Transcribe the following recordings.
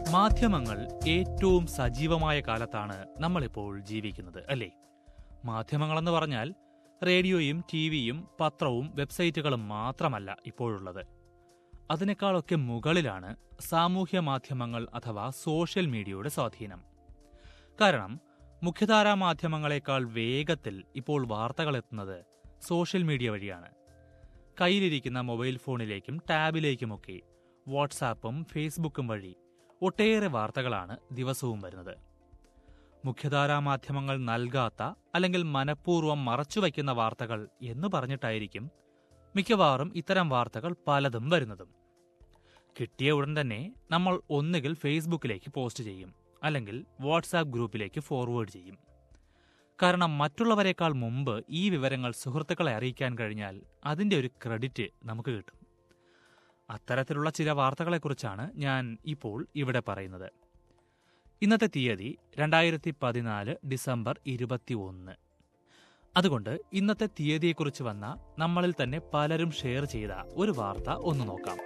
മാധ്യമങ്ങൾ ഏറ്റവും സജീവമായ കാലത്താണ് നമ്മളിപ്പോൾ ജീവിക്കുന്നത് അല്ലേ മാധ്യമങ്ങളെന്ന് പറഞ്ഞാൽ റേഡിയോയും ടി വിയും പത്രവും വെബ്സൈറ്റുകളും മാത്രമല്ല ഇപ്പോഴുള്ളത് അതിനേക്കാളൊക്കെ മുകളിലാണ് സാമൂഹ്യ മാധ്യമങ്ങൾ അഥവാ സോഷ്യൽ മീഡിയയുടെ സ്വാധീനം കാരണം മുഖ്യധാരാ മാധ്യമങ്ങളെക്കാൾ വേഗത്തിൽ ഇപ്പോൾ വാർത്തകൾ എത്തുന്നത് സോഷ്യൽ മീഡിയ വഴിയാണ് കയ്യിലിരിക്കുന്ന മൊബൈൽ ഫോണിലേക്കും ടാബിലേക്കുമൊക്കെ വാട്സാപ്പും ഫേസ്ബുക്കും വഴി ഒട്ടേറെ വാർത്തകളാണ് ദിവസവും വരുന്നത് മുഖ്യധാരാ മാധ്യമങ്ങൾ നൽകാത്ത അല്ലെങ്കിൽ മനഃപൂർവ്വം മറച്ചുവയ്ക്കുന്ന വാർത്തകൾ എന്ന് പറഞ്ഞിട്ടായിരിക്കും മിക്കവാറും ഇത്തരം വാർത്തകൾ പലതും വരുന്നതും കിട്ടിയ ഉടൻ തന്നെ നമ്മൾ ഒന്നുകിൽ ഫേസ്ബുക്കിലേക്ക് പോസ്റ്റ് ചെയ്യും അല്ലെങ്കിൽ വാട്സാപ്പ് ഗ്രൂപ്പിലേക്ക് ഫോർവേഡ് ചെയ്യും കാരണം മറ്റുള്ളവരെക്കാൾ മുമ്പ് ഈ വിവരങ്ങൾ സുഹൃത്തുക്കളെ അറിയിക്കാൻ കഴിഞ്ഞാൽ അതിന്റെ ഒരു ക്രെഡിറ്റ് നമുക്ക് കിട്ടും അത്തരത്തിലുള്ള ചില വാർത്തകളെക്കുറിച്ചാണ് ഞാൻ ഇപ്പോൾ ഇവിടെ പറയുന്നത് ഇന്നത്തെ തീയതി രണ്ടായിരത്തി പതിനാല് ഡിസംബർ ഇരുപത്തി ഒന്ന് അതുകൊണ്ട് ഇന്നത്തെ തീയതിയെക്കുറിച്ച് വന്ന നമ്മളിൽ തന്നെ പലരും ഷെയർ ചെയ്ത ഒരു വാർത്ത ഒന്ന് നോക്കാം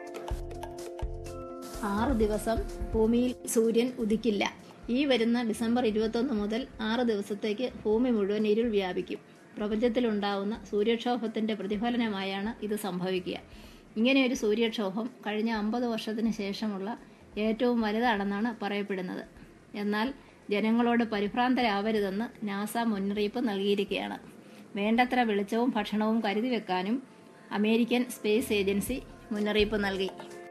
ആറ് ദിവസം ഭൂമിയിൽ സൂര്യൻ ഉദിക്കില്ല ഈ വരുന്ന ഡിസംബർ ഇരുപത്തൊന്ന് മുതൽ ആറ് ദിവസത്തേക്ക് ഭൂമി മുഴുവൻ ഇരുൾ വ്യാപിക്കും പ്രപഞ്ചത്തിലുണ്ടാവുന്ന സൂര്യക്ഷോഭത്തിന്റെ പ്രതിഫലനമായാണ് ഇത് സംഭവിക്കുക ഇങ്ങനെയൊരു സൂര്യക്ഷോഭം കഴിഞ്ഞ അമ്പത് വർഷത്തിന് ശേഷമുള്ള ഏറ്റവും വലുതാണെന്നാണ് പറയപ്പെടുന്നത് എന്നാൽ ജനങ്ങളോട് പരിഭ്രാന്തരാവരുതെന്ന് നാസ മുന്നറിയിപ്പ് നൽകിയിരിക്കുകയാണ് വേണ്ടത്ര വെളിച്ചവും ഭക്ഷണവും കരുതി വെക്കാനും അമേരിക്കൻ സ്പേസ് ഏജൻസി മുന്നറിയിപ്പ് നൽകി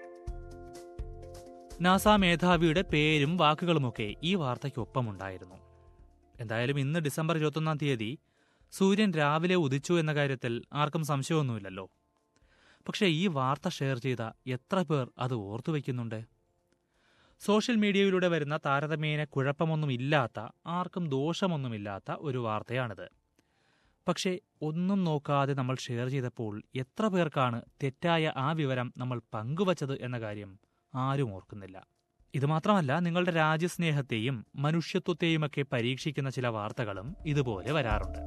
നാസ മേധാവിയുടെ പേരും വാക്കുകളുമൊക്കെ ഈ വാർത്തയ്ക്കൊപ്പമുണ്ടായിരുന്നു എന്തായാലും ഇന്ന് ഡിസംബർ ഇരുപത്തൊന്നാം തീയതി സൂര്യൻ രാവിലെ ഉദിച്ചു എന്ന കാര്യത്തിൽ ആർക്കും സംശയമൊന്നുമില്ലല്ലോ പക്ഷേ ഈ വാർത്ത ഷെയർ ചെയ്ത എത്ര പേർ അത് ഓർത്തുവെക്കുന്നുണ്ട് സോഷ്യൽ മീഡിയയിലൂടെ വരുന്ന താരതമ്യേന കുഴപ്പമൊന്നും ഇല്ലാത്ത ആർക്കും ദോഷമൊന്നുമില്ലാത്ത ഒരു വാർത്തയാണിത് പക്ഷേ ഒന്നും നോക്കാതെ നമ്മൾ ഷെയർ ചെയ്തപ്പോൾ എത്ര പേർക്കാണ് തെറ്റായ ആ വിവരം നമ്മൾ പങ്കുവച്ചത് എന്ന കാര്യം ആരും ഓർക്കുന്നില്ല ഇത് മാത്രമല്ല നിങ്ങളുടെ രാജ്യസ്നേഹത്തെയും മനുഷ്യത്വത്തെയുമൊക്കെ പരീക്ഷിക്കുന്ന ചില വാർത്തകളും ഇതുപോലെ വരാറുണ്ട്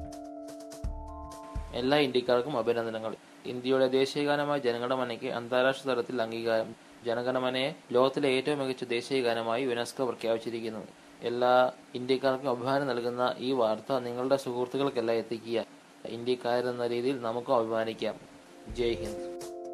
എല്ലാ ഇന്ത്യക്കാർക്കും അഭിനന്ദനങ്ങൾ ഇന്ത്യയുടെ ദേശീയഗാനമായ ജനഗണമനയ്ക്ക് അന്താരാഷ്ട്ര തലത്തിൽ അംഗീകാരം ജനഗണമനയെ ലോകത്തിലെ ഏറ്റവും മികച്ച ദേശീയ ഗാനമായി യുനെസ്കോ പ്രഖ്യാപിച്ചിരിക്കുന്നു എല്ലാ ഇന്ത്യക്കാർക്കും അഭിമാനം നൽകുന്ന ഈ വാർത്ത നിങ്ങളുടെ സുഹൃത്തുക്കൾക്കെല്ലാം എത്തിക്കുക ഇന്ത്യക്കാരെന്ന രീതിയിൽ നമുക്കും അഭിമാനിക്കാം ജയ് ഹിന്ദ്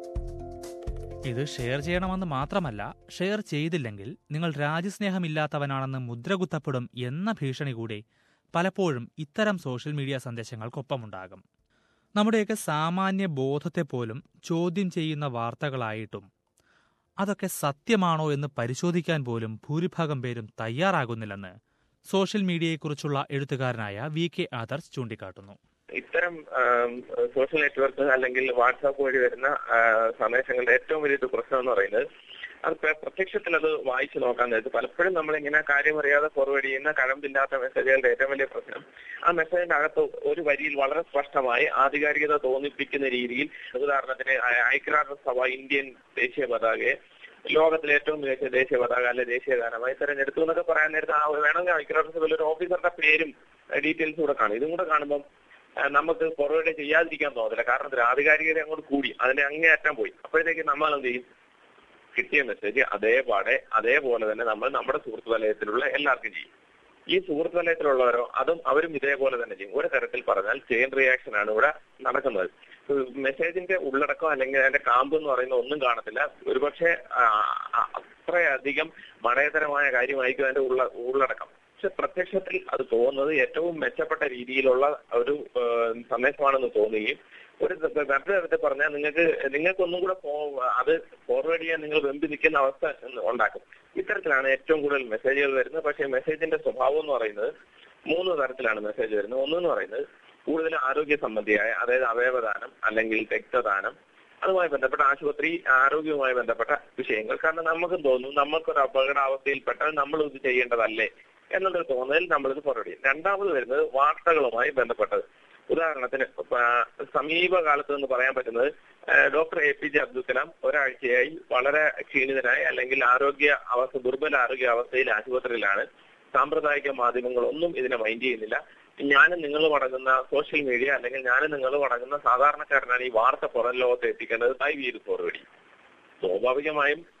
ഇത് ഷെയർ ചെയ്യണമെന്ന് മാത്രമല്ല ഷെയർ ചെയ്തില്ലെങ്കിൽ നിങ്ങൾ രാജ്യസ്നേഹമില്ലാത്തവനാണെന്ന് മുദ്രകുത്തപ്പെടും എന്ന ഭീഷണി കൂടെ പലപ്പോഴും ഇത്തരം സോഷ്യൽ മീഡിയ സന്ദേശങ്ങൾക്കൊപ്പമുണ്ടാകും നമ്മുടെയൊക്കെ സാമാന്യ ബോധത്തെ പോലും ചോദ്യം ചെയ്യുന്ന വാർത്തകളായിട്ടും അതൊക്കെ സത്യമാണോ എന്ന് പരിശോധിക്കാൻ പോലും ഭൂരിഭാഗം പേരും തയ്യാറാകുന്നില്ലെന്ന് സോഷ്യൽ മീഡിയയെക്കുറിച്ചുള്ള എഴുത്തുകാരനായ വി കെ ആദർശ് ചൂണ്ടിക്കാട്ടുന്നു ഇത്തരം സോഷ്യൽ നെറ്റ്വർക്ക് അല്ലെങ്കിൽ വാട്സാപ്പ് വഴി വരുന്ന ആ, സന്ദേശങ്ങളുടെ ഏറ്റവും വലിയൊരു പ്രശ്നം എന്ന് പറയുന്നത് അത് പ്ര- പ്രത്യക്ഷത്തിൽ അത് വായിച്ചു നോക്കാൻ നേരത്ത് പലപ്പോഴും നമ്മളിങ്ങനെ കാര്യം അറിയാതെ ഫോർവേഡ് ചെയ്യുന്ന കഴമ്പില്ലാത്ത മെസ്സേജുകളുടെ ഏറ്റവും വലിയ പ്രശ്നം ആ മെസ്സേജിന്റെ അകത്ത് ഒരു വരിയിൽ വളരെ സ്പഷ്ടമായി ആധികാരികത തോന്നിപ്പിക്കുന്ന രീതിയിൽ ഉദാഹരണത്തിന് ഐ- ഐക്യരാഷ്ട്ര സഭ ഇന്ത്യൻ ദേശീയ പതാകയെ ലോകത്തിലെ ഏറ്റവും മികച്ച ദേശീയ പതാക അല്ലെ ദേശീയ ഗാനമായി തെരഞ്ഞെടുത്തു എന്നൊക്കെ പറയാൻ നേരത്ത് ആ വേണമെങ്കിൽ ഐക്യരാഷ്ട്ര സഭയിൽ ഒരു ഓഫീസറുടെ പേരും ഡീറ്റെയിൽസും കൂടെ കാണും ഇതും കൂടെ കാണുമ്പോൾ ആ, നമുക്ക് ഫോർവേഡ് ചെയ്യാതിരിക്കാൻ തോന്നില്ല കാരണം ഇതിന് ആധികാരികത അങ്ങോട്ട് കൂടി അതിന്റെ അങ്ങേയറ്റം പോയി അപ്പോഴത്തേക്ക് നമ്മൾ എന്ത് ചെയ്യും കിട്ടിയ മെസ്സേജ് അതേപാടെ അതേപോലെ തന്നെ നമ്മൾ നമ്മുടെ സുഹൃത്ത് വലയത്തിലുള്ള എല്ലാവർക്കും ചെയ്യും ഈ സുഹൃത്ത് വലയത്തിലുള്ളവരോ അതും അവരും ഇതേപോലെ തന്നെ ചെയ്യും ഒരു തരത്തിൽ പറഞ്ഞാൽ ചെയിൻ റിയാക്ഷൻ ആണ് ഇവിടെ നടക്കുന്നത് മെസ്സേജിന്റെ ഉള്ളടക്കം അല്ലെങ്കിൽ അതിന്റെ കാമ്പ് എന്ന് പറയുന്ന ഒന്നും കാണത്തില്ല ഒരുപക്ഷെ ആ, ആ, അത്രയധികം മടയതരമായ കാര്യമായിരിക്കും അതിന്റെ ഉള്ള ഉള്ളടക്കം പക്ഷെ പ്രത്യക്ഷത്തിൽ അത് തോന്നുന്നത് ഏറ്റവും മെച്ചപ്പെട്ട രീതിയിലുള്ള ഒരു ആ, സന്ദേശമാണെന്ന് തോന്നുകയും ഒരു ത- മറ്റൊരു തരത്തിൽ പറഞ്ഞാൽ നിങ്ങൾക്ക് നിങ്ങൾക്കൊന്നും കൂടെ ഫോ- അത് ഫോർവേഡ് ചെയ്യാൻ നിങ്ങൾ വെമ്പി നിൽക്കുന്ന അവസ്ഥ ഉണ്ടാക്കും ഇത്തരത്തിലാണ് ഏറ്റവും കൂടുതൽ മെസ്സേജുകൾ വരുന്നത് പക്ഷേ മെസ്സേജിന്റെ സ്വഭാവം എന്ന് പറയുന്നത് മൂന്ന് തരത്തിലാണ് മെസ്സേജ് വരുന്നത് ഒന്നെന്ന് പറയുന്നത് കൂടുതൽ ആരോഗ്യ സംബന്ധിയായ അതായത് അവയവദാനം അല്ലെങ്കിൽ രക്തദാനം അതുമായി ബന്ധപ്പെട്ട ആശുപത്രി ആരോഗ്യവുമായി ബന്ധപ്പെട്ട വിഷയങ്ങൾ കാരണം നമുക്കും തോന്നും നമ്മൾക്കൊരു അപകടാവസ്ഥയിൽപ്പെട്ടാൽ നമ്മൾ ഇത് ചെയ്യേണ്ടതല്ലേ എന്നുള്ളൊരു തോന്നൽ നമ്മളിത് ഫോർവേഡ് ചെയ്യും രണ്ടാമത് വരുന്നത് വാർത്തകളുമായി ബന്ധപ്പെട്ടത് ഉദാഹരണത്തിന് ആ, സമീപകാലത്ത് എന്ന് പറയാൻ പറ്റുന്നത് ആ, doctor A P J Abdul Kalam ഒരാഴ്ചയായി വളരെ ക്ഷീണിതനായി അല്ലെങ്കിൽ ആരോഗ്യ അവസ്ഥ ദുർബല ആരോഗ്യ അവസ്ഥയിൽ ആശുപത്രിയിലാണ് സാമ്പ്രദായിക മാധ്യമങ്ങളൊന്നും ഇതിനെ മൈൻഡ് ചെയ്യുന്നില്ല ഞാനും നിങ്ങളും അടങ്ങുന്ന സോഷ്യൽ മീഡിയ അല്ലെങ്കിൽ ഞാനും നിങ്ങളും അടങ്ങുന്ന സാധാരണക്കാരനാണ് ഈ വാർത്ത പുറം ലോകത്ത് എത്തിക്കേണ്ടത് ദയവ് ചെയ്ത് ഫോർവേഡ് ചെയ്യും സ്വാഭാവികമായും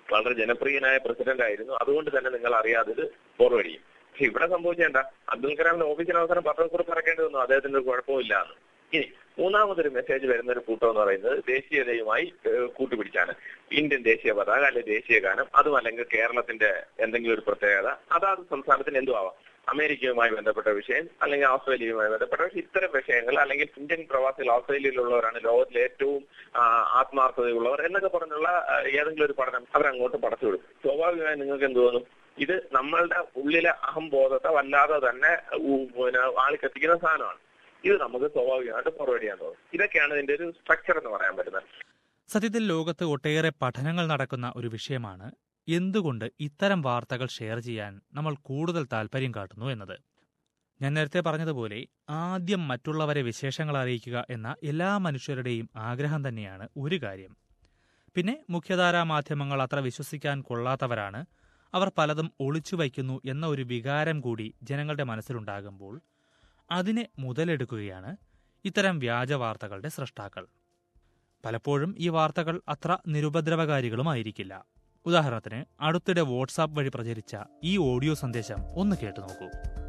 വളരെ ജനപ്രിയനായ പ്രസിഡന്റ് ആയിരുന്നു അതുകൊണ്ട് തന്നെ നിങ്ങൾ അറിയാതെ ഇത് ഫോർവേഡ് ചെയ്യും പക്ഷെ ഇവിടെ സംഭവിച്ചേണ്ട അബ്ദുൽ കലാമിന്റെ ഓഫീസിന് അവസാനം പത്രക്കുറിപ്പ് ഇറക്കേണ്ടി വന്നു അദ്ദേഹത്തിന് ഒരു കുഴപ്പമില്ല എന്ന് ഇനി മൂന്നാമതൊരു മെസ്സേജ് വരുന്ന ഒരു കൂട്ടം എന്ന് പറയുന്നത് ദേശീയതയുമായി ഏഹ്, കൂട്ടുപിടിച്ചാണ് ഇന്ത്യൻ ദേശീയ പതാക അല്ലെങ്കിൽ ദേശീയ ഗാനം അതും അല്ലെങ്കിൽ കേരളത്തിന്റെ എന്തെങ്കിലും ഒരു പ്രത്യേകത അതാത് സംസ്ഥാനത്തിന് എന്തും ആവാം അമേരിക്കയുമായി ബന്ധപ്പെട്ട വിഷയം അല്ലെങ്കിൽ ഓസ്ട്രേലിയയുമായി ബന്ധപ്പെട്ട പക്ഷേ ഇത്തരം വിഷയങ്ങൾ അല്ലെങ്കിൽ ഇന്ത്യൻ പ്രവാസികൾ ഓസ്ട്രേലിയയിലുള്ളവരാണ് ലോകത്തിലെ ഏറ്റവും ആ, ആത്മാർത്ഥതയുള്ളവർ എന്നൊക്കെ പറഞ്ഞുള്ള ആ, ഏതെങ്കിലും ഒരു പഠനം അവരങ്ങോട്ട് പടച്ചു വിടും സ്വാഭാവികമായി നിങ്ങൾക്ക് എന്ത് തോന്നും ഇത് നമ്മളുടെ ഉള്ളിലെ അഹംബോധത്തെ വല്ലാതെ തന്നെ ഉ- പിന്നെ ആളിക്കെത്തിക്കുന്ന സാധനമാണ് ഇത് നമുക്ക് സ്വാഭാവികമായിട്ട് ഫോർവേഡ് ചെയ്യാൻ തോന്നും ഇതൊക്കെയാണ് ഇതിന്റെ ഒരു സ്ട്രക്ചർ എന്ന് പറയാൻ പറ്റുന്നത് സത്യത്തിൽ ലോകത്ത് ഒട്ടേറെ പഠനങ്ങൾ നടക്കുന്ന ഒരു വിഷയമാണ് എന്തുകൊണ്ട് ഇത്തരം വാർത്തകൾ ഷെയർ ചെയ്യാൻ നമ്മൾ കൂടുതൽ താല്പര്യം കാട്ടുന്നു എന്നത് ഞാൻ നേരത്തെ പറഞ്ഞതുപോലെ ആദ്യം മറ്റുള്ളവരെ വിശേഷങ്ങൾ അറിയിക്കുക എന്ന എല്ലാ മനുഷ്യരുടെയും ആഗ്രഹം തന്നെയാണ് ഒരു കാര്യം പിന്നെ മുഖ്യധാരാ മാധ്യമങ്ങൾ അത്ര വിശ്വസിക്കാൻ കൊള്ളാത്തവരാണ് അവർ പലതും ഒളിച്ചു വയ്ക്കുന്നു എന്ന ഒരു വികാരം കൂടി ജനങ്ങളുടെ മനസ്സിലുണ്ടാകുമ്പോൾ അതിനെ മുതലെടുക്കുകയാണ് ഇത്തരം വ്യാജ വാർത്തകളുടെ സൃഷ്ടാക്കൾ പലപ്പോഴും ഈ വാർത്തകൾ അത്ര നിരുപദ്രവകാരികളുമായിരിക്കില്ല ഉദാഹരണത്തിന് അടുത്തിടെ വാട്സാപ്പ് വഴി പ്രചരിച്ച ഈ ഓഡിയോ സന്ദേശം ഒന്ന് കേട്ടു നോക്കൂ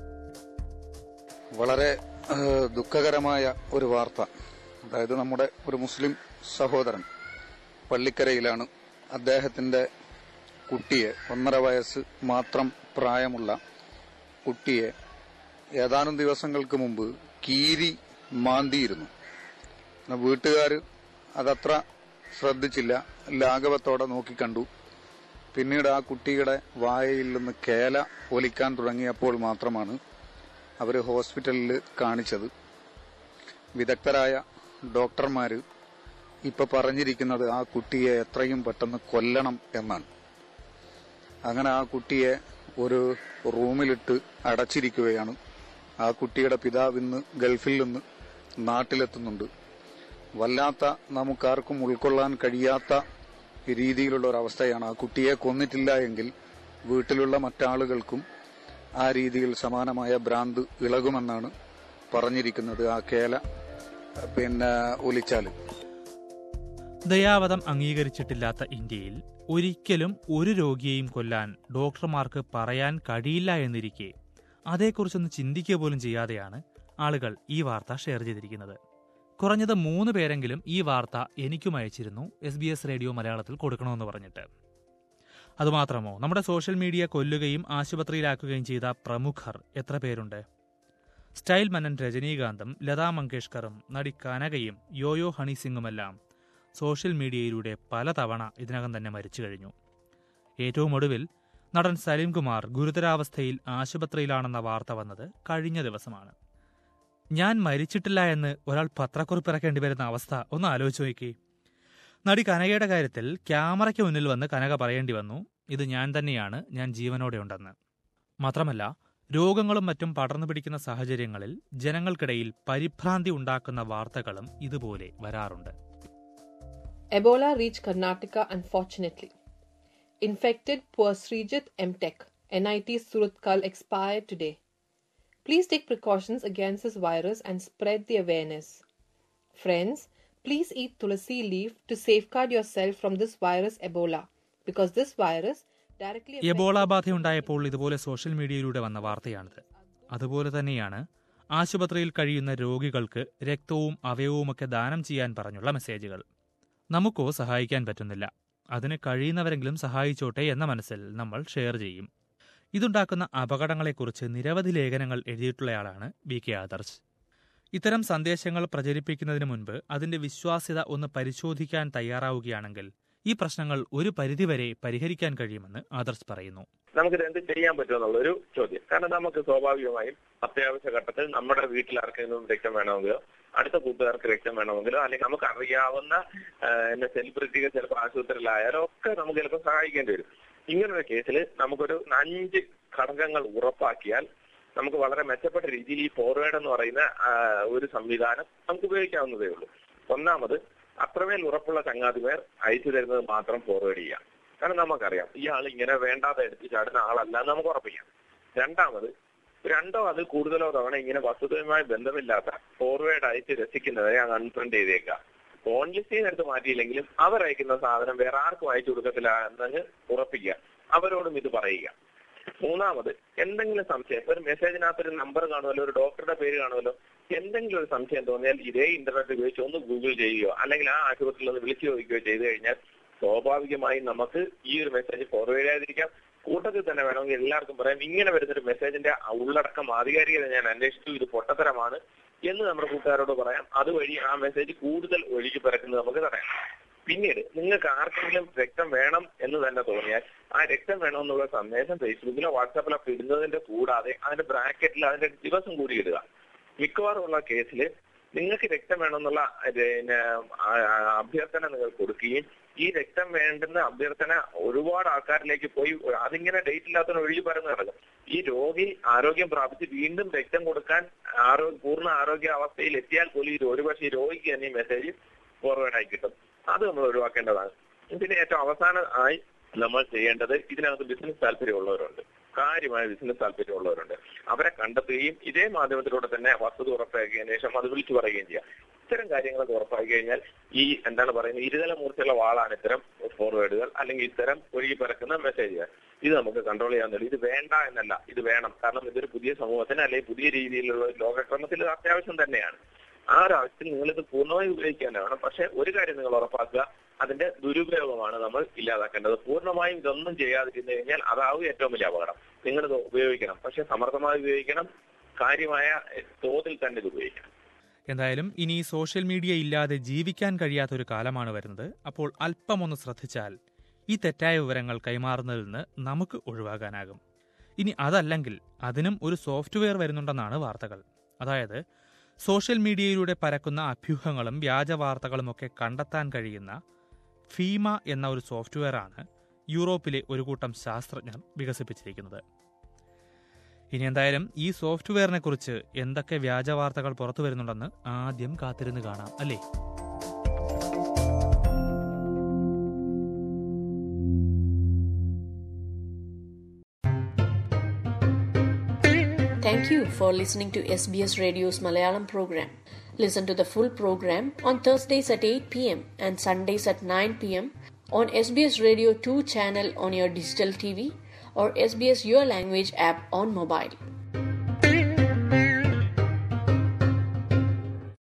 വളരെ ഏഹ്, ദുഃഖകരമായ ഒരു വാർത്ത അതായത് നമ്മുടെ ഒരു മുസ്ലിം സഹോദരൻ പള്ളിക്കരയിലാണ് അദ്ദേഹത്തിന്റെ കുട്ടിയെ ഒന്നര വയസ്സ് മാത്രം പ്രായമുള്ള കുട്ടിയെ ഏതാനും ദിവസങ്ങൾക്ക് മുമ്പ് കീരി മാന്തിയിരുന്നു വീട്ടുകാർ അതത്ര ശ്രദ്ധിച്ചില്ല ലാഘവത്തോടെ നോക്കിക്കണ്ടു പിന്നീട് ആ കുട്ടിയുടെ വായയിൽ നിന്ന് കേല ഒലിക്കാൻ തുടങ്ങിയപ്പോൾ മാത്രമാണ് അവർ ഹോസ്പിറ്റലിൽ കാണിച്ചത് വിദഗ്ധരായ ഡോക്ടർമാർ ഇപ്പൊ പറഞ്ഞിരിക്കുന്നത് ആ കുട്ടിയെ എത്രയും പെട്ടെന്ന് കൊല്ലണം എന്നാണ് അങ്ങനെ ആ കുട്ടിയെ ഒരു റൂമിലിട്ട് അടച്ചിരിക്കുകയാണ് ആ കുട്ടിയുടെ പിതാവ് ഇന്ന് ഗൾഫിൽ നിന്ന് നാട്ടിലെത്തുന്നുണ്ട് വല്ലാത്ത നമുക്കാർക്കും ഉൾക്കൊള്ളാൻ കഴിയാത്ത രീതിയിലുള്ള ഒരു അവസ്ഥയാണ് ആ കുട്ടിയെ കൊന്നിട്ടില്ല എങ്കിൽ വീട്ടിലുള്ള മറ്റാളുകൾക്കും ആ രീതിയിൽ സമാനമായ ഭ്രാന്ത് ഇളകുമെന്നാണ് പറഞ്ഞിരിക്കുന്നത് ആ കേല പിന്നെ ഒലിച്ചാൽ ദയാവധം അംഗീകരിച്ചിട്ടില്ലാത്ത ഇന്ത്യയിൽ ഒരിക്കലും ഒരു രോഗിയെയും കൊല്ലാൻ ഡോക്ടർമാർക്ക് പറയാൻ കഴിയില്ല എന്നിരിക്കെ അതേക്കുറിച്ചൊന്ന് ചിന്തിക്കുക പോലും ചെയ്യാതെയാണ് ആളുകൾ ഈ വാർത്ത ഷെയർ ചെയ്തിരിക്കുന്നത് കുറഞ്ഞത് മൂന്ന് പേരെങ്കിലും ഈ വാർത്ത എനിക്കും അയച്ചിരുന്നു എസ് ബി എസ് റേഡിയോ മലയാളത്തിൽ കൊടുക്കണമെന്ന് പറഞ്ഞിട്ട് അതുമാത്രമോ നമ്മുടെ സോഷ്യൽ മീഡിയ കൊല്ലുകയും ആശുപത്രിയിലാക്കുകയും ചെയ്ത പ്രമുഖർ എത്ര പേരുണ്ട് സ്റ്റൈൽ മനൻ രജനീകാന്തും ലതാ മങ്കേഷ്കറും നടി കനകയും യോയോ ഹണി സിംഗുമെല്ലാം സോഷ്യൽ മീഡിയയിലൂടെ പലതവണ ഇതിനകം തന്നെ മരിച്ചു കഴിഞ്ഞു ഏറ്റവും ഒടുവിൽ നടൻ സലീം കുമാർ ഗുരുതരാവസ്ഥയിൽ ആശുപത്രിയിലാണെന്ന വാർത്ത വന്നത് കഴിഞ്ഞ ദിവസമാണ് ഞാൻ മരിച്ചിട്ടില്ല എന്ന് ഒരാൾ പത്രക്കുറിപ്പിറക്കേണ്ടി വരുന്ന അവസ്ഥ ഒന്ന് ആലോചിച്ച് നോക്കി നടി കനകയുടെ കാര്യത്തിൽ ക്യാമറയ്ക്ക് മുന്നിൽ വന്ന് കനക പറയേണ്ടി വന്നു ഇത് ഞാൻ തന്നെയാണ് ഞാൻ ജീവനോടെ ഉണ്ടെന്ന് മാത്രമല്ല രോഗങ്ങളും മറ്റും പടർന്നു പിടിക്കുന്ന സാഹചര്യങ്ങളിൽ ജനങ്ങൾക്കിടയിൽ പരിഭ്രാന്തി ഉണ്ടാക്കുന്ന വാർത്തകളും ഇതുപോലെ വരാറുണ്ട് Ebola reached Karnataka unfortunately. Infected poor Srijit Mtek, NIT Suratkal expired today. Please take precautions against this virus and spread the awareness. Friends, please eat tulsi leaf to safeguard yourself from this virus Ebola because this virus directly affects Ebola ബാധയുണ്ടായപ്പോൾ ഇതുപോലെ social മീഡിയയിലൂടെ വന്ന വാർത്തയാണിത് അതുപോലെ തന്നെയാണ് ആശുപത്രിയിൽ കഴിയുന്ന രോഗികൾക്ക് രക്തവും അവയവുമൊക്കെ ദാനം ചെയ്യാൻ പറഞ്ഞുള്ള മെസ്സേജുകൾ നമുക്കോ സഹായിക്കാൻ പറ്റുന്നില്ല അതിന് കഴിയുന്നവരെങ്കിലും സഹായിച്ചോട്ടെ എന്ന മനസ്സിൽ നമ്മൾ ഷെയർ ചെയ്യും ഇതുണ്ടാക്കുന്ന അപകടങ്ങളെക്കുറിച്ച് നിരവധി ലേഖനങ്ങൾ എഴുതിയിട്ടുള്ളയാളാണ് വി കെ ആദർശ് ഇത്തരം സന്ദേശങ്ങൾ പ്രചരിപ്പിക്കുന്നതിന് മുൻപ് അതിന്റെ വിശ്വാസ്യത ഒന്ന് പരിശോധിക്കാൻ തയ്യാറാവുകയാണെങ്കിൽ ഈ പ്രശ്നങ്ങൾ ഒരു പരിധിവരെ പരിഹരിക്കാൻ കഴിയുമെന്ന് ആദർശ് പറയുന്നു നമുക്കിത് എന്ത് ചെയ്യാൻ പറ്റുമെന്നുള്ളൊരു ചോദ്യം കാരണം നമുക്ക് സ്വാഭാവികമായും അത്യാവശ്യ ഘട്ടത്തിൽ നമ്മുടെ വീട്ടിൽ ആർക്കെങ്കിലും രക്തം വേണമെങ്കിലോ അടുത്ത കൂട്ടുകാർക്ക് രക്തം വേണമെങ്കിലോ അല്ലെങ്കിൽ നമുക്ക് അറിയാവുന്ന എന്നെ സെലിബ്രിറ്റികൾ ചിലപ്പോൾ ആശുപത്രിയിലായാലോ ഒക്കെ നമുക്ക് ചിലപ്പോൾ സഹായിക്കേണ്ടി വരും ഇങ്ങനൊരു കേസിൽ നമുക്കൊരു അഞ്ച് ഘടകങ്ങൾ ഉറപ്പാക്കിയാൽ നമുക്ക് വളരെ മെച്ചപ്പെട്ട രീതിയിൽ ഈ ഫോർവേഡ് എന്ന് പറയുന്ന ആ, ഒരു സംവിധാനം നമുക്ക് ഉപയോഗിക്കാവുന്നതേ ഉള്ളൂ ഒന്നാമത് അത്രമേൽ ഉറപ്പുള്ള ചങ്ങാതിമാർ അയച്ചു തരുന്നത് മാത്രം ഫോർവേഡ് ചെയ്യാം കാരണം നമുക്കറിയാം ഈ ആൾ ഇങ്ങനെ വേണ്ടാതെ എടുത്ത് ചാടുന്ന ആളല്ല എന്ന് നമുക്ക് ഉറപ്പിക്കാം രണ്ടാമത് രണ്ടോ അതിൽ കൂടുതലോ തവണ ഇങ്ങനെ വസ്തുതയുമായി ബന്ധമില്ലാത്ത ഫോർവേഡ് അയച്ച് രസിക്കുന്നവരെ അങ്ങ് അൺഫ്രണ്ട് ചെയ്തേക്കുക ഫോൺ ലിസ്റ്റിൽ നിന്ന് എടുത്ത് മാറ്റിയില്ലെങ്കിലും അവർ അയക്കുന്ന സാധനം വേറെ ആർക്കും അയച്ചു കൊടുക്കത്തില്ല എന്നങ്ങ് ഉറപ്പിക്കുക അവരോടും ഇത് പറയുക മൂന്നാമത് എന്തെങ്കിലും സംശയം ഇപ്പൊ ഒരു മെസ്സേജിനകത്ത് ഒരു നമ്പർ കാണുമല്ലോ ഒരു ഡോക്ടറുടെ പേര് കാണുമല്ലോ എന്തെങ്കിലും ഒരു സംശയം തോന്നിയാൽ ഇതേ ഇന്റർനെറ്റ് ഉപയോഗിച്ച് ഒന്ന് ഗൂഗിൾ ചെയ്യുകയോ അല്ലെങ്കിൽ ആ ആശുപത്രിയിൽ ഒന്ന് വിളിച്ചു ചോദിക്കുകയോ ചെയ്തു കഴിഞ്ഞാൽ സ്വാഭാവികമായും നമുക്ക് ഈ ഒരു മെസ്സേജ് ഫോർവേഡ് ചെയ്യാതിരിക്കാം കൂട്ടത്തിൽ തന്നെ വേണമെങ്കിൽ എല്ലാവർക്കും പറയാം ഇങ്ങനെ വരുന്നൊരു മെസ്സേജിന്റെ ഉള്ളടക്കം ആധികാരികത ഞാൻ അന്വേഷിച്ചു ഇത് പൊട്ടത്തരമാണ് എന്ന് നമ്മുടെ കൂട്ടുകാരോട് പറയാം അതുവഴി ആ മെസ്സേജ് കൂടുതൽ ഒഴുകി പരക്കുന്നത് നമുക്ക് തടയാം പിന്നീട് നിങ്ങൾക്ക് ആർക്കെങ്കിലും രക്തം വേണം എന്ന് തന്നെ തോന്നിയാൽ ആ രക്തം വേണമെന്നുള്ള സന്ദേശം ഫേസ്ബുക്കിലോ വാട്സാപ്പിലോ ഒക്കെ ഇടുന്നതിന്റെ കൂടാതെ അതിന്റെ ബ്രാക്കറ്റിൽ അതിന്റെ ദിവസം കൂടി ഇടുക മിക്കവാറും ഉള്ള കേസിൽ നിങ്ങൾക്ക് രക്തം വേണമെന്നുള്ള പിന്നെ ആ- ആ അഭ്യർത്ഥന നിങ്ങൾ കൊടുക്കുകയും ഈ രക്തം വേണ്ടുന്ന അഭ്യർത്ഥന ഒരുപാട് ആൾക്കാരിലേക്ക് പോയി അതിങ്ങനെ ഡേറ്റ് ഇല്ലാത്തവന് ഒഴുകി പരന്ന് കിടക്കും ഈ രോഗി ആരോഗ്യം പ്രാപിച്ച് വീണ്ടും രക്തം കൊടുക്കാൻ ആരോഗ്യ പൂർണ്ണ ആരോഗ്യ അവസ്ഥയിൽ എത്തിയാൽ പോലും ഈ ഒരുപക്ഷെ ഈ രോഗിക്ക് തന്നെ ഈ മെസ്സേജ് ഫോർവേഡ് ആയി കിട്ടും അത് നമ്മൾ ഒഴിവാക്കേണ്ടതാണ് പിന്നെ ഏറ്റവും അവസാനമായി നമ്മൾ ചെയ്യേണ്ടത് ഇതിനകത്ത് ബിസിനസ് താല്പര്യമുള്ളവരുണ്ട് കാര്യമായ ബിസിനസ് താല്പര്യമുള്ളവരുണ്ട് അവരെ കണ്ടെത്തുകയും ഇതേ മാധ്യമത്തിലൂടെ തന്നെ വസ്തുത ഉറപ്പാക്കിയതിനു ശേഷം അത് വിളിച്ചു പറയുകയും ചെയ്യാം ഇത്തരം കാര്യങ്ങളൊക്കെ ഉറപ്പാക്കി കഴിഞ്ഞാൽ ഈ എന്താണ് പറയുന്നത് ഇരുതല മൂർച്ചയുള്ള വാളാണ് ഇത്തരം ഫോർവേഡുകൾ അല്ലെങ്കിൽ ഇത്തരം ഒഴുകി പരക്കുന്ന മെസ്സേജുകൾ ഇത് നമുക്ക് കൺട്രോൾ ചെയ്യാൻ കഴിയും ഇത് വേണ്ട എന്നല്ല ഇത് വേണം കാരണം ഇതൊരു പുതിയ സമൂഹത്തിന് അല്ലെങ്കിൽ പുതിയ രീതിയിലുള്ള ഒരു ലോകക്രമത്തിൽ ഇത് അത്യാവശ്യം തന്നെയാണ് ആ ഒരു ആവശ്യത്തിൽ നിങ്ങൾ ഇത് പൂർണ്ണമായി ഉപയോഗിക്കാനാണ് പക്ഷെ ഒരു കാര്യം നിങ്ങൾ ഉറപ്പാക്കുക അതിന്റെ ദുരുപയോഗമാണ് നമ്മൾ ഇല്ലാതാക്കേണ്ടത് പൂർണ്ണമായും ഇതൊന്നും ചെയ്യാതിരുന്നു കഴിഞ്ഞാൽ അതാവും ഏറ്റവും വലിയ അപകടം നിങ്ങൾ ഇത് ഉപയോഗിക്കണം പക്ഷെ സമർത്ഥമായി ഉപയോഗിക്കണം കാര്യമായ തോതിൽ തന്നെ ഇത് ഉപയോഗിക്കണം എന്തായാലും ഇനി സോഷ്യൽ മീഡിയ ഇല്ലാതെ ജീവിക്കാൻ കഴിയാത്ത ഒരു കാലമാണ് വരുന്നത് അപ്പോൾ അല്പം ഒന്ന് ശ്രദ്ധിച്ചാൽ ഈ തെറ്റായ വിവരങ്ങൾ കൈമാറുന്നതിൽ നിന്ന് നമുക്ക് ഒഴിവാകാനാകും ഇനി അതല്ലെങ്കിൽ അതിനും ഒരു സോഫ്റ്റ്വെയർ വരുന്നുണ്ടെന്നാണ് വാർത്തകൾ അതായത് സോഷ്യൽ മീഡിയയിലൂടെ പരക്കുന്ന അഭ്യൂഹങ്ങളും വ്യാജ വാർത്തകളുമൊക്കെ കണ്ടെത്താൻ കഴിയുന്ന ഫീമ എന്ന ഒരു സോഫ്റ്റ്വെയറാണ് യൂറോപ്പിലെ ഒരു കൂട്ടം ശാസ്ത്രജ്ഞർ വികസിപ്പിച്ചിരിക്കുന്നത് ഇനി എന്തായാലും ഈ സോഫ്റ്റ്വെയറിനെ കുറിച്ച് എന്തൊക്കെ വ്യാജ വാർത്തകൾ പുറത്തു വരുന്നുണ്ടെന്ന് ആദ്യം കാത്തിരുന്ന് കാണാം അല്ലേ Thank you for listening to SBS Radio's Malayalam program. Listen to the full program on Thursdays at 8 pm and Sundays at 9 pm on SBS Radio 2 channel on your digital TV or SBS Your Language app on mobile.